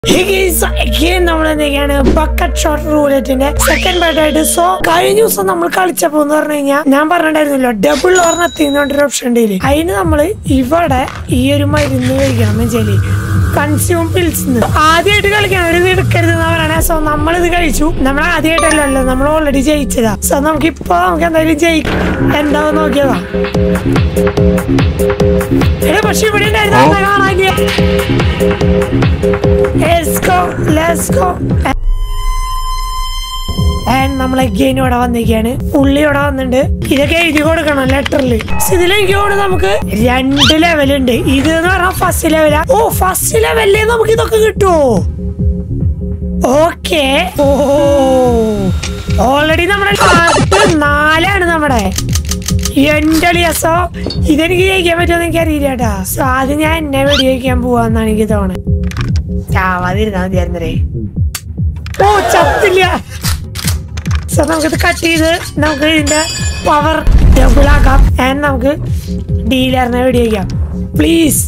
നമ്മൾ എന്തൊക്കെയാണ് bucket shot റൂലറ്റിന്റെ സെക്കൻഡ് പാർട്ട് ആയിട്ട് സോ കഴിഞ്ഞ ദിവസം നമ്മൾ കളിച്ചപ്പോ എന്ന് പറഞ്ഞു കഴിഞ്ഞാൽ ഞാൻ പറഞ്ഞിട്ടുണ്ടായിരുന്നല്ലോ ഡബിൾ ഓർ നത്തിങ് ഒരു ഓപ്ഷൻ ഉണ്ടെങ്കിൽ അതിന് നമ്മൾ ഇവിടെ ഈ ഒരു മരുന്ന് കഴിക്കണം എന്ന് വെച്ചാല് കൺസ്യൂം പിൽസ് ആദ്യമായിട്ട് കളിക്കാൻ ഒരു ഇത് എടുക്കരുത് എന്ന് പറയണേ സോ നമ്മൾ ഇത് കഴിച്ചു നമ്മൾ ആദ്യമായിട്ടല്ലല്ലോ നമ്മൾ ഓൾറെഡി ജയിച്ചതാ സോ നമുക്ക് ഇപ്പൊ നമുക്ക് എന്തായാലും ജയിക്കും എന്താവും നോക്കിയതാ എടാ പക്ഷെ ഇവിടെ ഉണ്ടായിരുന്നു അതാ കാണാനില്ല Let's go, let's go. And നമ്മളെ ഗെയിൻ ഇവിടെ വന്നിരിക്കുകയാണ് ഉള്ളി ഇവിടെ വന്നിട്ടുണ്ട് ഇതൊക്കെ എഴുതി കൊടുക്കണം ലെറ്ററിൽ ഇതിൽ എനിക്ക് തോന്നുന്നു നമുക്ക് രണ്ട് ലെവലുണ്ട് ഇത് എന്ന് പറഞ്ഞാൽ ഫസ്റ്റ് ലെവലാ ഓ ഫസ്റ്റ് ലെവലിൽ നമുക്ക് ഇതൊക്കെ കിട്ടുമോ ഓക്കെ ഓ ഓൾറെഡി നമ്മുടെ പാർട്ട് നാലാണ് നമ്മുടെ എന്റെ ലിയസോ ഇതെനിക്ക് ജയിക്കാൻ പറ്റുമെന്ന് എനിക്ക് അറിയില്ല കേട്ടാ സോ അത് ഞാൻ എന്നെ വെടിവെക്കാൻ പോവാന്നാണ് എനിക്ക് തോന്നുന്നത് ചാവാതിരുന്നാ മതിയായിരുന്നേ ഓ ചത്തില്ല സോ നമുക്കിത് കട്ട് ചെയ്ത് നമുക്ക് ഇതിന്റെ പവർ ഡബിൾ ആക്കാം ആൻഡ് നമുക്ക് ഡീലറിനെ വെടിവെക്കാം പ്ലീസ്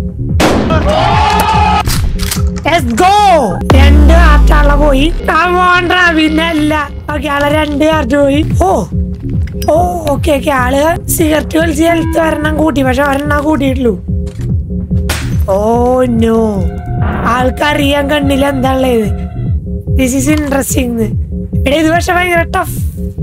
Let's go! രണ്ട് ആർട്ടാളെ പോയി കമോണ്ട്ര പിന്നെ അല്ല ഓക്കെ ആളെ രണ്ട് ആർട്ട് പോയി ഓ ഓ ഓക്കെ ഓക്കെ ആള് സിഗരറ്റ് വലിച്ച് ഹെൽത്ത് ഒരെണ്ണം കൂട്ടി പക്ഷെ ഒരെണ്ണം കൂട്ടിയിട്ടുള്ളൂ ഓ നോ ആൾക്കറിയാൻ കണ്ണില്ല എന്താണുള്ളത് ദിസ് ഈസ് ഇൻട്രസ്റ്റിംഗ് എടേ ഇത് പക്ഷെ ഭയങ്കര ടഫ്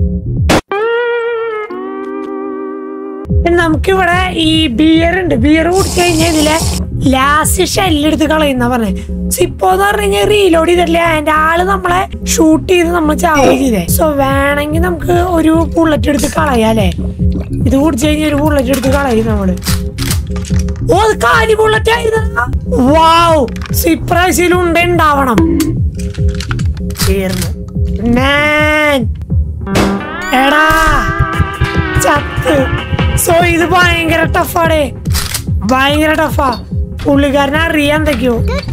നമുക്കിവിടെ ഈ ബിയർ ഉണ്ട് ബിയർ കുടിച്ചു കഴിഞ്ഞാൽ ഇതിലെ ലാസ്റ്റ് ഷെല്ലെടുത്ത് കളയുന്ന പറഞ്ഞത് ഇപ്പൊ എന്ന് പറഞ്ഞു കഴിഞ്ഞാൽ റീലോഡ് ചെയ്തിട്ടില്ല അതിന്റെ ആള് നമ്മളെ ഷൂട്ട് ചെയ്ത് നമ്മൾ ചാവുക ചെയ്തേ സോ വേണമെങ്കിൽ നമുക്ക് ഒരു ബുള്ളറ്റ് എടുത്ത് കളയാല്ലേ ഇത് കുടിച്ചു കഴിഞ്ഞാൽ ഒരു ബുള്ളറ്റ് എടുത്ത് കളയും നമ്മള് ഓ അത് കാലി ബുള്ളറ്റ് ആയിരുന്നു വാവ് ഇപ്രാവശ്യം ഉണ്ട ഉണ്ടാവണം തീർന്നു Man. എടാ ചത്ത് സോ ഇത് ഭയങ്കര ടഫാടേ ഭയങ്കര ടഫാ പുള്ളിക്കാരനെ അറിയാൻ എന്തൊക്കെയോ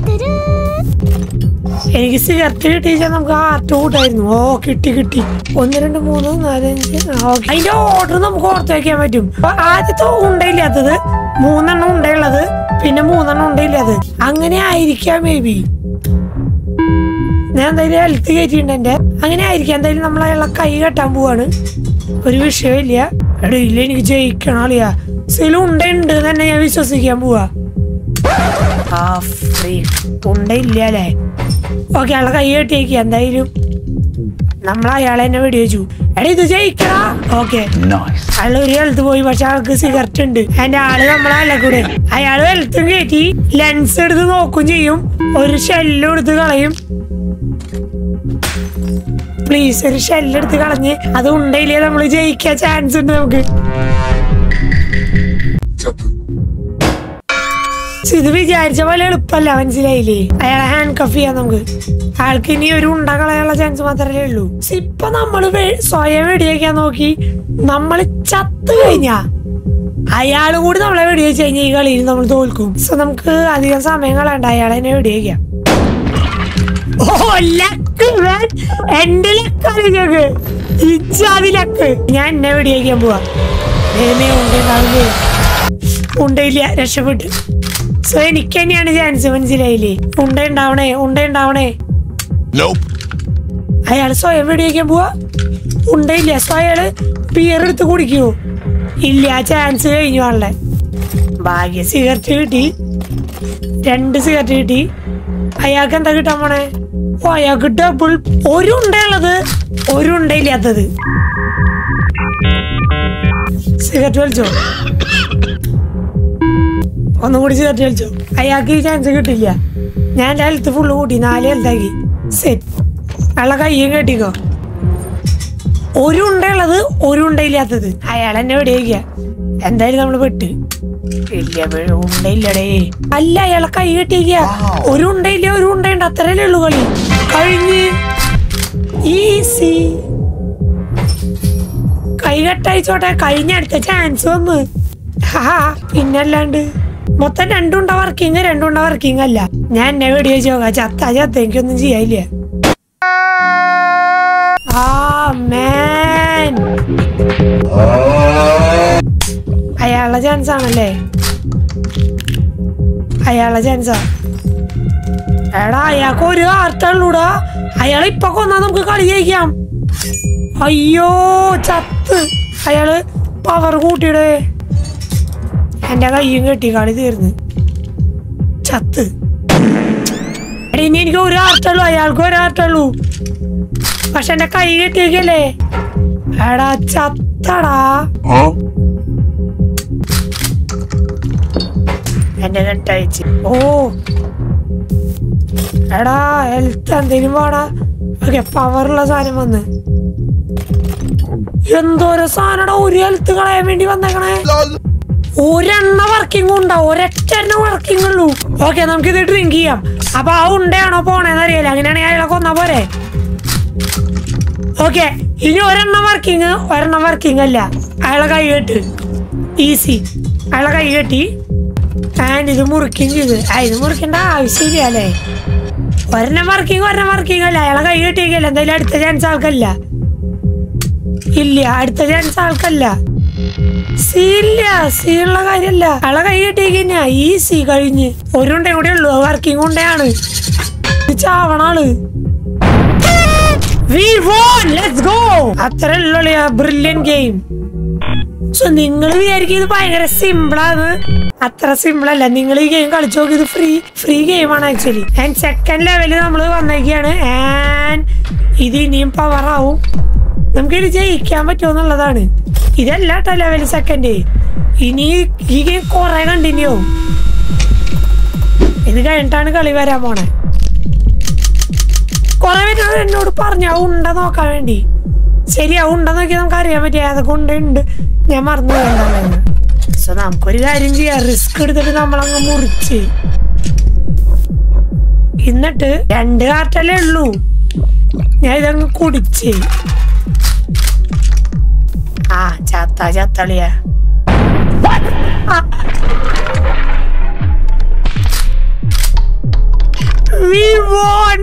എനിക്ക് സിഗരറ്റ് കിട്ടിച്ചാൽ നമുക്ക് ഹാർട്ട് കൂട്ടായിരുന്നു ഓ കിട്ടി കിട്ടി ഒന്ന് രണ്ട് മൂന്ന് നാല് അഞ്ച് ഓക്കെ അതിന്റെ ഓർഡർ നമുക്ക് ഓർത്ത് വെക്കാൻ പറ്റും അപ്പൊ ആദ്യത്തെ ഉണ്ടയില്ലാത്തത് മൂന്നെണ്ണം ഉണ്ടയുള്ളത് പിന്നെ മൂന്നെണ്ണം ഉണ്ടയില്ലാത്തത് അങ്ങനെ ആയിരിക്കാം മേ ബി ഞാൻ എന്തായാലും ഹെൽത്ത് കയറ്റിയിട്ടുണ്ട് എന്റെ അങ്ങനെ ആയിരിക്കാം എന്തായാലും നമ്മൾ അയാളെ കൈ കെട്ടാൻ പോവാണ് ഒരു വിഷയമില്ല എടാ ഇല്ല എനിക്ക് ജയിക്കണം അളിയാ സിലും ഉണ്ടുണ്ട് തന്നെ ഞാൻ വിശ്വസിക്കാൻ പോവാ ആ ഫ്രീ ഉണ്ടയില്ല അല്ലേ ഓക്കെ അയാളെ കൈ കെട്ടിയേക്ക് എന്തായാലും നമ്മൾ അയാളെ തന്നെ വെടിവെച്ചു എടാ ഇത് ജയിക്കടാ ഓക്കെ അയാൾ ഒരു ഹെൽത്ത് പോയി പക്ഷെ ആൾക്ക് സിഗരറ്റ് ഉണ്ട് അതിന്റെ ആള് നമ്മളല്ല കൂടെ അയാള് ഹെൽത്തും കയറ്റി ലെൻസ് എടുത്ത് നോക്കും ചെയ്യും ഒരു ഷെല്ലും എടുത്ത് കളയും പ്ലീസ് ഒരു ഷെല്ലെടുത്ത് കളഞ്ഞ് അത് ഉണ്ടയില്ലേ നമ്മൾ ജയിക്കാൻ ചാൻസ് ഉണ്ട് നമുക്ക് പക്ഷെ ഇത് വിചാരിച്ച പോലെ എളുപ്പല്ല മനസ്സിലായില്ലേ അയാളെ ഹാൻഡ് കഫ് ചെയ്യാം നമുക്ക് ആൾക്ക് ഇനി ഒരു ഉണ്ട കളയാനുള്ള ചാൻസ് മാത്രമേ ഉള്ളൂ പക്ഷെ ഇപ്പൊ നമ്മള് വെ- സ്വയം വെടിവെക്കാൻ നോക്കി നമ്മൾ ചത്തു കഴിഞ്ഞാ അയാളും കൂടി നമ്മളെ വെടിവെച്ച് കഴിഞ്ഞാൽ ഈ കളിയിൽ നമ്മൾ തോൽക്കും സോ നമുക്ക് അധികം സമയം കളയണ്ട അയാളെ തന്നെ വെടിവെക്കാം ഓ ലക്ക് man. എന്റെ ലക്കാണ് ഞങ്ങക്ക് ഇജാതി ലക്ക് ഞാൻ എന്നെ വെടിവെക്കാൻ പോവാ ദൈവമേ, ഉണ്ടുണ്ടാവില്ലേ? ഉണ്ടയില്ല രക്ഷപ്പെട്ടു സോ എനിക്ക് തന്നെയാണ് ചാൻസ് മനസ്സിലായില്ലേ ഉണ്ട ഉണ്ടാവണേ ഉണ്ട ഉണ്ടാവണേ Nope. അയാൾ സ്വയം വെടിവെക്കാൻ പോവാ ഉണ്ടയില്ല സോ അയാള് ബിയർ എടുത്ത് കുടിക്കുവോ ഇല്ല ചാൻസ് കഴിഞ്ഞു ആളുടെ ഭാഗ്യ സിഗരറ്റ് കിട്ടി രണ്ട് സിഗരറ്റ് കിട്ടി അയാൾക്ക് എന്താ കിട്ടാൻ പോണേ ഓ അയാൾക്ക് ഡബിൾ ഒരു ഉണ്ടയുള്ളത് ഒരു ഉണ്ടയില്ലാത്തത് സിഗരറ്റ് വലിച്ചോ ഒന്നും കൂടി സിഗരറ്റ് വലിച്ചോ അയാൾക്ക് ഈ ചാൻസ് കിട്ടില്ല ഞാൻ എൻ്റെ ഹെൽത്ത് ഫുള്ള് കൂട്ടി നാല് ഹെൽത്താക്കി സെറ്റ് അയാളെ കയ്യും കെട്ടിക്കോ ഒരു ഉണ്ടയുള്ളത് ഒരു ഉണ്ടയില്ലാത്തത് അയാൾ എന്നെ വെടിവെക്കുക എന്തായാലും നമ്മൾ പെട്ട് ഇല്ല വെ- ഉണ്ടയില്ലടേ അല്ല അയാളെ കൈ കെട്ടിക്കുക ഒരു ഉണ്ടയില്ല ഒരു ഉണ്ടയുണ്ട് അത്രയല്ലേ ഉള്ളൂ കളി കഴിഞ്ഞ് ഈസി കൈ കെട്ടയച്ചോട്ടെ കഴിഞ്ഞ അടുത്ത ചാൻസ് വന്ന് ഹാ പിന്നല്ലാണ്ട് മൊത്തം രണ്ടുണ്ട വർക്കിംഗ് രണ്ടുണ്ട വർക്കിംഗ് അല്ല ഞാൻ എന്നെ വെടിവെച്ച് നോക്കാം ചത്ത ചത്ത എനിക്കൊന്നും ചെയ്യാനില്ല ആ man. അയാളുടെ ചാൻസ് ആണല്ലേ അയാളുടെ ചാൻസാ എടാ അയാൾക്ക് ഒരു ആർട്ടുള്ളൂടാ അയാൾ ഇപ്പൊ കൊന്നാ നമുക്ക് കളി ജയിക്കാം അയ്യോ ചത്ത് അയാള് പവർ കൂട്ടിയിടേ എന്റെ കയ്യും കെട്ടി കളി തീർന്ന് ചത്ത് എടാ ഇനി എനിക്ക് ഒരു ആർട്ടുള്ളൂ അയാൾക്ക് ഒരു ആർട്ടുള്ളൂ പക്ഷെ എന്റെ കൈ കെട്ടിയേക്കല്ലേ എടാ ചത്തടാ എന്റെ കെട്ടയച്ച് ഓ എടാ ഹെൽത്ത് എന്തേലും പാടാ ഓക്കെ പവറുള്ള സാധനം വന്ന് എന്തോരം സാധനടാ ഒരു ഹെൽത്ത് കളയാൻ വേണ്ടി വന്നേക്കണേ ഒരെണ്ണ വർക്കിംഗ് ഉണ്ടാ ഒരൊറ്റ വർക്കിംഗ് ഉള്ളൂ ഓക്കെ നമുക്ക് ഇത് ഡ്രിങ്ക് ചെയ്യാം അപ്പൊ ആ ഉണ്ടയാണോ പോണേന്ന് അറിയില്ല അങ്ങനെയാണെങ്കിൽ അയാളെ കൊന്നാ പോരെ ഓക്കെ ഇനി ഒരെണ്ണം വർക്കിംഗ് ഒരെണ്ണം വർക്കിംഗ് അല്ല അയാളെ കൈ കെട്ട് ഈസി അയാളെ കൈ കെട്ടി ആൻഡ് ഇത് മുറിക്കുകയും ചെയ്ത് ആ ഇത് മുറിക്കേണ്ട ആവശ്യമില്ല അല്ലേ ഒരെണ്ണം വർക്കിംഗ് ഒരെണ്ണം വർക്കിംഗ് അല്ല അയാളെ കൈ കെട്ടിയേക്കല്ല എന്തായാലും അടുത്ത ചാൻസ് ആൾക്കല്ല ഇല്ല അടുത്ത ചാൻസ് ആൾക്കല്ല സി ഇല്ല സി ഉള്ള കാര്യല്ല അയാളെ കൈ കെട്ടിയേക്കന്നെ ഈ സി കഴിഞ്ഞ് ഒരുണ്ടേ കൂടെ ഉള്ളൂ വർക്കിംഗ് ഉണ്ടയാണ് ഇത് ചാവണാള് We won! Let's go! അത്ര ബ്രില്യൻ ഗെയിം സോ നിങ്ങൾ വിചാരിക്കും ഇത് ഭയങ്കര സിമ്പിൾ ആണ് അത്ര സിമ്പിൾ അല്ല നിങ്ങൾ ഈ ഗെയിം കളിച്ചു നോക്കി ഇത് ഫ്രീ ഫ്രീ ഗെയിം ആണ് ആക്ച്വലി ആൻഡ് സെക്കൻഡ് ലെവലിൽ നമ്മൾ വന്നേക്കാണ് ആൻഡ് ഇത് ഇനിയും പവർ ആവും നമുക്ക് ഇത് ജയിക്കാൻ പറ്റുമോ എന്നുള്ളതാണ് ഇതല്ല കേട്ടോ ലെവൽ സെക്കൻഡ് ഇനി ഈ ഗെയിം കുറെ കണ്ടിന്യൂ ആവും ഇത് കഴിഞ്ഞിട്ടാണ് കളി വരാൻ പോണേ കുറെ പേര് എന്നോട് പറഞ്ഞു ആ ഉണ്ട നോക്കാൻ വേണ്ടി ശരി ആ ഉണ്ട നോക്കി നമുക്ക് അറിയാൻ പറ്റിയ ഏതൊക്കെ ഉണ്ട ഉണ്ട് ഞാൻ മറന്നു വേണ്ടെന്ന് സോ നമുക്കൊരു കാര്യം ചെയ്യാം റിസ്ക് എടുത്തിട്ട് നമ്മളങ്ങ് മുറിച്ച് എന്നിട്ട് രണ്ട് കാർട്ടല്ലേ ഉള്ളൂ ഞാൻ ഇതങ്ങ് കുടിച്ച് ആ ചത്ത ചത്തളിയാ We won!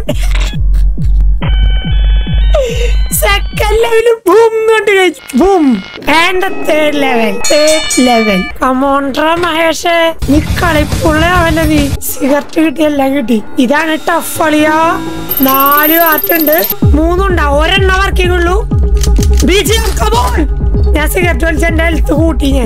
Second level boom കൊണ്ട് കഴിച്ചു boom and third level third level കമോണ്ട്ര മഹേഷ് നീ കളിപ്പുള്ള അവന്റെ നീ സിഗരറ്റ് കിട്ടി എല്ലാം കിട്ടി ഇതാണ് ടഫ് കളിയാ നാല് ആർട്ടുണ്ട് മൂന്നുണ്ടാ ഒരെണ്ണം വർക്കിംഗ് ഉള്ളൂ ബിജിഎം കമോൺ ഞാൻ സിഗരറ്റ് വലിച്ച എന്റെ ഹെൽത്ത് കൂട്ടി ഞാൻ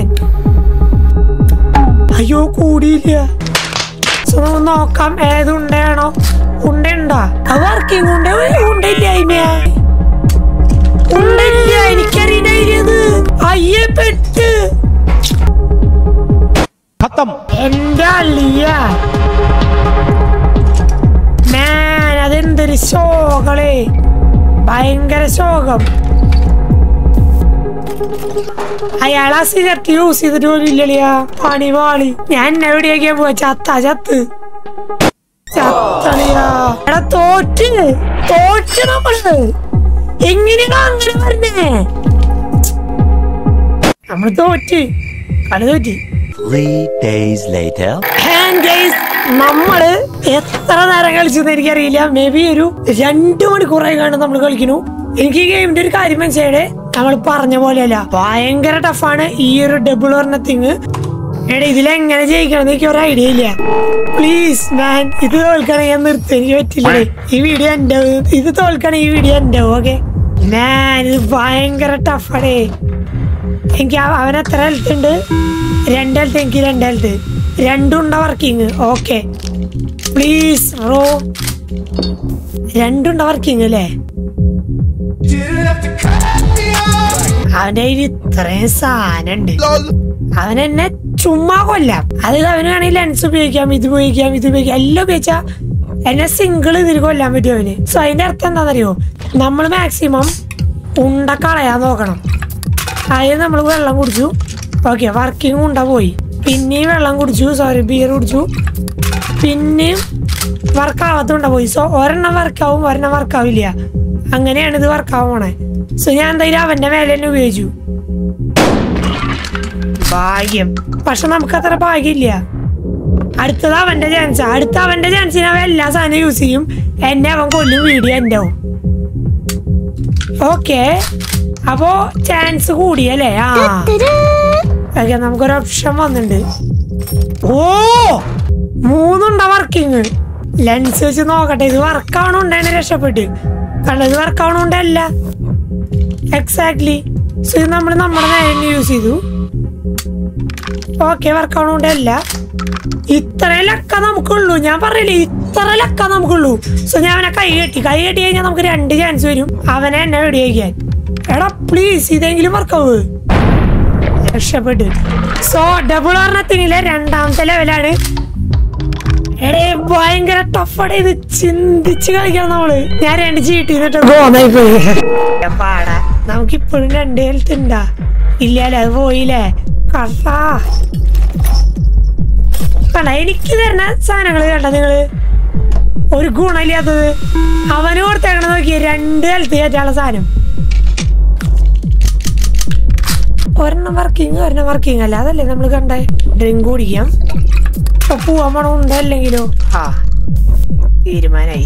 അയ്യോ കൂടിയില്ല സോ നമുക്ക് നോക്കാം ഏത് ഉണ്ടയാണോ ഉണ്ടയുണ്ടോ അത് വർക്കിംഗ് ഉണ്ട് ഉണ്ടില്ല അതിനെ ഉണ്ടില്ല എനിക്കറിയത് അയ്യേ പെട്ട് खत्म എന്റെ അളിയ മാൻ അതെന്തൊരു ശോകളെ ഭയങ്കര ശോകം അയാൾ ആ സിഗരറ്റ് യൂസ് ചെയ്തിട്ട് പോലും ഇല്ലളിയാ പണി പാളി ഞാൻ എവിടെയൊക്കെയാ പോവാ ചത്ത ചത്ത് ചത്തളിയാ എടാ തോറ്റ് തോറ്റ് നമ്മള് എങ്ങനെയാ അങ്ങനെ പറഞ്ഞേ നമ്മള് തോറ്റ് കളി തോറ്റ് Three days later. And guys, നമ്മള് എത്ര നേരം കളിച്ചെന്ന് എനിക്കറിയില്ല മേ ബി ഒരു രണ്ടു മണിക്കൂറായി കാണും നമ്മൾ കളിക്കുന്നു എനിക്ക് ഈ ഗെയിമിന്റെ ഒരു കാര്യം മനസ്സിലായേ നമ്മൾ പറഞ്ഞ പോലെയല്ല ഭയങ്കര ടഫാണ് ഈ ഒരു ഡബിൾ പറഞ്ഞ തിങ് എടാ ഇതിലെങ്ങനെ ജയിക്കണം എന്ന് എനിക്ക് ഒരു ഐഡിയ ഇല്ല പ്ലീസ് മാൻ ഇത് തോൽക്കണേ ഞാൻ നിർത്തി എനിക്ക് പറ്റില്ല ഈ വീഡിയോ എന്റെ ഇത് തോൽക്കണേ ഈ വീഡിയോ എന്റെ ഓക്കെ മാൻ ഇത് ഭയങ്കര ടഫാണേ എനിക്ക് അവ- അവന് എത്ര ഹെൽത്ത് ഉണ്ട് രണ്ട് ഹെൽത്ത് എനിക്ക് രണ്ട് ഹെൽത്ത് രണ്ടുണ്ട വർക്കിംഗ് ഓക്കെ പ്ലീസ് റോ രണ്ടുണ്ട വർക്കിംഗ് അല്ലേ അവന്റെ കയ്യിൽ ഇത്രയും സാധനം ഉണ്ട് അവൻ എന്നെ ചുമ്മാ കൊല്ലാം അതായത് അവന് വേണമെങ്കിൽ ലെൻസ് ഉപയോഗിക്കാം ഇത് ഉപയോഗിക്കാം ഇത് ഉപയോഗിക്കാം എല്ലാം ഉപയോഗിച്ചാ എന്നെ സിംഗിൾ ഇതിൽ കൊല്ലാൻ പറ്റും അവന് സോ അതിന്റെ അർത്ഥം എന്താണെന്നറിയോ നമ്മൾ മാക്സിമം ഉണ്ട കളയാൻ നോക്കണം ആദ്യം നമ്മൾ വെള്ളം കുടിച്ചു ഓക്കെ വർക്കിംഗ് ഉണ്ട പോയി പിന്നെയും വെള്ളം കുടിച്ചു സോറി ബിയർ കുടിച്ചു പിന്നെയും വർക്കാവാത്തുണ്ട പോയി സോ ഒരെണ്ണം വർക്കാവും ഒരെണ്ണം വർക്കാവില്ല അങ്ങനെയാണ് ഇത് വർക്കാവും പോണേ സോ ഞാൻ എന്തായാലും അവന്റെ മേലെ തന്നെ ഉപയോഗിച്ചു ഭാഗ്യം പക്ഷെ നമുക്ക് അത്ര ഭാഗ്യമില്ല അടുത്തത് അവന്റെ ചാൻസ് അടുത്ത അവന്റെ ചാൻസിന് അവൻ എല്ലാ സാധനവും യൂസ് ചെയ്യും എന്നെ അവൻ കൊല്ലും വീഡിയോ എന്റെ ആവും ഓക്കെ അപ്പോ ചാൻസ് കൂടിയല്ലേ ആ ഓക്കെ നമുക്കൊരു ഓപ്ഷൻ വന്നിട്ടുണ്ട് ഓ മൂന്നുണ്ട വർക്കിംഗ് ലെൻസ് വെച്ച് നോക്കട്ടെ ഇത് വർക്ക് ആവണുണ്ടാണ് രക്ഷപ്പെട്ട് കാരണം ഇത് വർക്ക് ആവണുണ്ടല്ല എക്സാക്ട്ലി സോ ഇത് നമ്മൾ നമ്മുടെ നേരം യൂസ് ചെയ്തു ഓക്കെ വർക്ക് ആവണുണ്ടല്ല ഇത്ര ലക്ക നമുക്കുള്ളൂ ഞാൻ പറഞ്ഞില്ലേ ഇത്ര ലക്ക നമുക്കുള്ളൂ സോ ഞാൻ അവനെ കൈ കെട്ടി കൈ കെട്ടി കഴിഞ്ഞാൽ നമുക്ക് രണ്ട് ചാൻസ് വരും അവനെ എന്നെ വെടിവെക്കാൻ എടാ പ്ലീസ് ഇതെങ്കിലും വർക്കാവ് രക്ഷപ്പെട്ട് സോ ഡബിൾ ഓർണത്തിനിലെ രണ്ടാമത്തെ ലെവലാണ് എടേ ഭയങ്കര ടഫാണ് ഇത് ചിന്തിച്ച് കളിക്കണം നമ്മള് ഞാൻ രണ്ട് ചീട്ടി എന്നിട്ട് പോന്നായി പോയി പാടാ നമുക്ക് ഇപ്പോഴും രണ്ട് ഹെൽത്ത് ഉണ്ടാ ഇല്ലല്ലേ അത് പോയില്ലേ കസാ കണ്ട എനിക്ക് തരുന്ന സാധനങ്ങൾ കണ്ട നിങ്ങള് ഒരു ഗുണമില്ലാത്തത് അവന് കൊടുത്തേക്കണ നോക്കിയ രണ്ട് ഹെൽത്ത് കയറ്റാനുള്ള സാധനം ഒരെണ്ണം വർക്കിംഗ് ഒരെണ്ണം വർക്കിംഗ് അല്ല അതല്ലേ നമ്മൾ കണ്ടേ ഡ്രിങ്ക് കുടിക്കാം ഇപ്പൊ പോവാൻ പണം ഉണ്ടല്ലെങ്കിലോ ആ തീരുമാനായി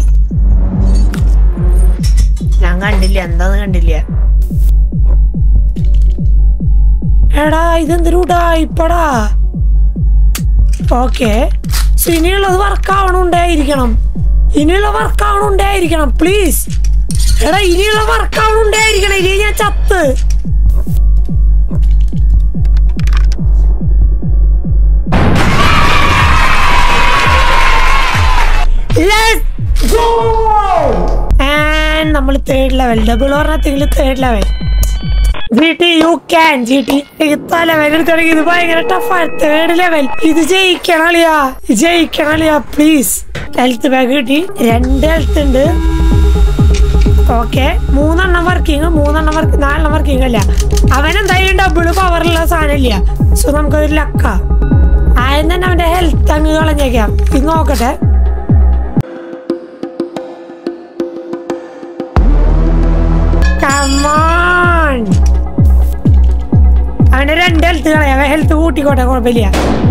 ഞാൻ കണ്ടില്ല എന്താന്ന് കണ്ടില്ല എടാ ഇതെന്തൊരുടാ ഇപ്പടാ ഓക്കെ ഇനിയുള്ളത് വർക്ക് ആവണുണ്ടായിരിക്കണം ഇനിയുള്ള വർക്ക് ആവണുണ്ടായിരിക്കണം പ്ലീസ് എടാ ഇനിയുള്ള വർക്ക് ആവണുണ്ടായിരിക്കണം ഇനി ഞാൻ ചത്ത് നമ്മൾ തേർഡ് ലെവൽ ഡബിൾ പറഞ്ഞെങ്കിൽ third level G T U can G T ഇത്ത ലെവൽ എടുത്തിടങ്ങി ഇത് ഭയങ്കര ടഫാണ് തേർഡ് ലെവൽ ഇത് ജയിക്കണളിയാ ജയിക്കണളിയാ പ്ലീസ് ഹെൽത്ത് ബാഗ് കിട്ടി രണ്ട് ഹെൽത്ത് ഉണ്ട് ഓക്കെ മൂന്നെണ്ണം വർക്കിംഗ് മൂന്നെണ്ണം വർക്ക് നാലെണ്ണം വർക്കിംഗ് അല്ല അവൻ എന്തായാലും ഡബിൾ പവറുള്ള സാധനമില്ല സോ നമുക്കൊരു ലക്ക ആദ്യം തന്നെ അവന്റെ ഹെൽത്ത് അങ്ങ് കളഞ്ഞേക്കാം ഇത് നോക്കട്ടെ Come on. അവന്റെ രണ്ട് ഹെൽത്ത് കളയാം അവൻ ഹെൽത്ത് കൂട്ടിക്കോട്ടെ കുഴപ്പമില്ല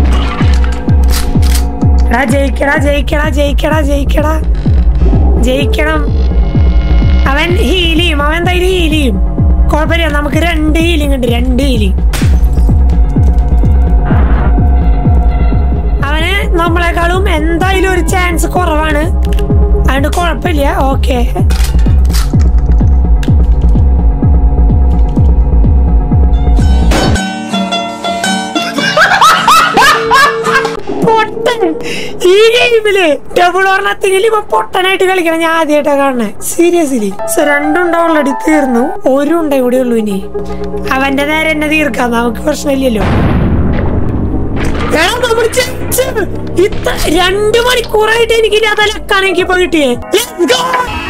എടാ ജയിക്കടാ ജയിക്കടാ ജയിക്കടാ ജയിക്കടാ ജയിക്കണം അവൻ ഹീൽ ചെയ്യും അവൻ എന്തായാലും ഹീൽ ചെയ്യും കുഴപ്പമില്ല നമുക്ക് രണ്ട് ഹീലിംഗ് ഉണ്ട് രണ്ട് ഹീലിംഗ് അവന് നമ്മളെക്കാളും എന്തായാലും ഒരു ചാൻസ് കുറവാണ് അതുകൊണ്ട് കുഴപ്പമില്ല ഓക്കെ പൊട്ടൻ ഈ ഗെയിമില് ഡബിൾ ഓർ നത്തിങ്ങിൽ ഇപ്പൊ പൊട്ടനായിട്ട് കളിക്കണം ഞാൻ ആദ്യമായിട്ടാ കാണണേ സീരിയസ്ലി സോ രണ്ടുണ്ട് ഓൾറെഡി തീർന്നു ഒരു ഉണ്ടേ കൂടെ ഉള്ളൂ ഇനി അവന്റെ നേരെ എന്നെ തീർക്കാം നമുക്ക് പ്രശ്നമില്ലല്ലോ എടാ, നമ്മള് ജയിച്ച്. ഇത്ര രണ്ട് മണിക്കൂറായിട്ട് എനിക്ക് അത് ലക്കാണ് എനിക്ക് ഇപ്പൊ കിട്ടിയേ Let's go.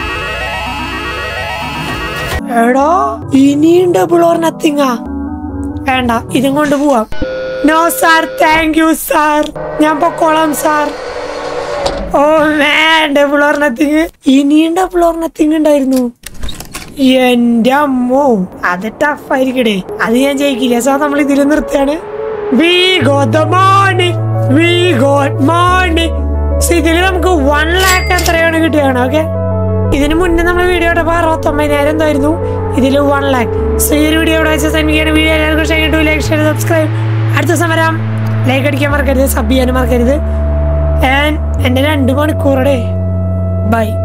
എടാ ഇനിയും ഡബിൾ ഓർ നത്തിങ്ങാ വേണ്ട ഇതും കൊണ്ട് പോവാം no sir thank you sir ഞാൻ പൊക്കോളാം sir oh double or nothing ഇനിയും ഡബിൾ ഓർ നത്തിങ് ഉണ്ടായിരുന്നു എന്റെ അമ്മോ അത് ടഫായിരിക്കടേ അത് ഞാൻ ജയിക്കില്ല സാർ നമ്മൾ ഇതിൽ നിർത്തിയാണ് we got morning we got morning ഇതിൽ നമുക്ക് വൺ ലാക്ക് എത്രയാണ് കിട്ടുകയാണ് ഓക്കെ ഇതിന് മുന്നേ നമ്മൾ വീഡിയോ ഇട്ടപ്പോൾ അറുപത്തൊമ്പതിനായിരം എന്തായിരുന്നു ഇതിൽ വൺ ലാക്ക് സോ ഈ ഒരു വീഡിയോ ഇവിടെ വെച്ച് സന്മിക്കാണ് വീഡിയോ എല്ലാവർക്കും ഇഷ്ടമായിട്ട് ലൈക്ക് ഷെയർ സബ്സ്ക്രൈബ് അടുത്ത ദിവസം വരാം ലൈക്ക് അടിക്കാൻ മറക്കരുത് സബ് ചെയ്യാനും മറക്കരുത് ആൻഡ് എൻ്റെ രണ്ട് മണിക്കൂറടെ ബൈ